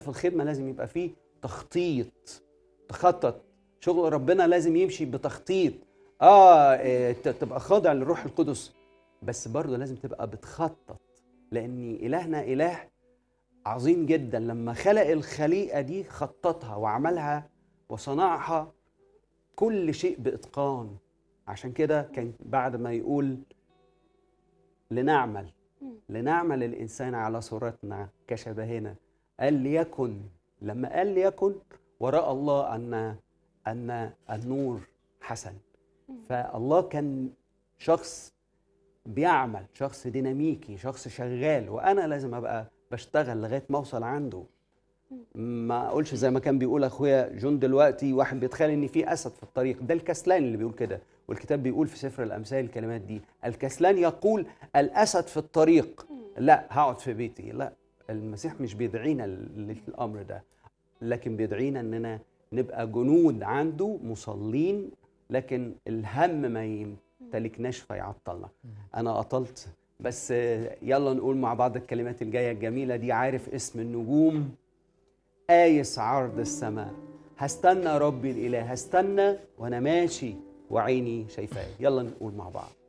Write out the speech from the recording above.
في الخدمه لازم يبقى فيه تخطيط تخطط شغل ربنا لازم يمشي بتخطيط اه إيه، ت- تبقى خاضع للروح القدس بس برضه لازم تبقى بتخطط لان الهنا اله عظيم جدا لما خلق الخليقه دي خططها وعملها وصنعها كل شيء باتقان عشان كده كان بعد ما يقول لنعمل مم. لنعمل الانسان على صورتنا كشبهنا قال ليكن لما قال ليكن وراء الله ان ان النور حسن مم. فالله كان شخص بيعمل شخص ديناميكي شخص شغال وانا لازم ابقى بشتغل لغايه ما اوصل عنده ما اقولش زي ما كان بيقول اخويا جون دلوقتي واحد بيتخيل ان في اسد في الطريق ده الكسلان اللي بيقول كده والكتاب بيقول في سفر الامثال الكلمات دي الكسلان يقول الاسد في الطريق لا هقعد في بيتي لا المسيح مش بيدعينا للامر ده لكن بيدعينا اننا نبقى جنود عنده مصلين لكن الهم ما يمتلكناش فيعطلنا انا قطلت بس يلا نقول مع بعض الكلمات الجايه الجميله دي عارف اسم النجوم قايس عرض السماء هستنى ربي الاله هستنى وانا ماشي وعيني شايفاه يلا نقول مع بعض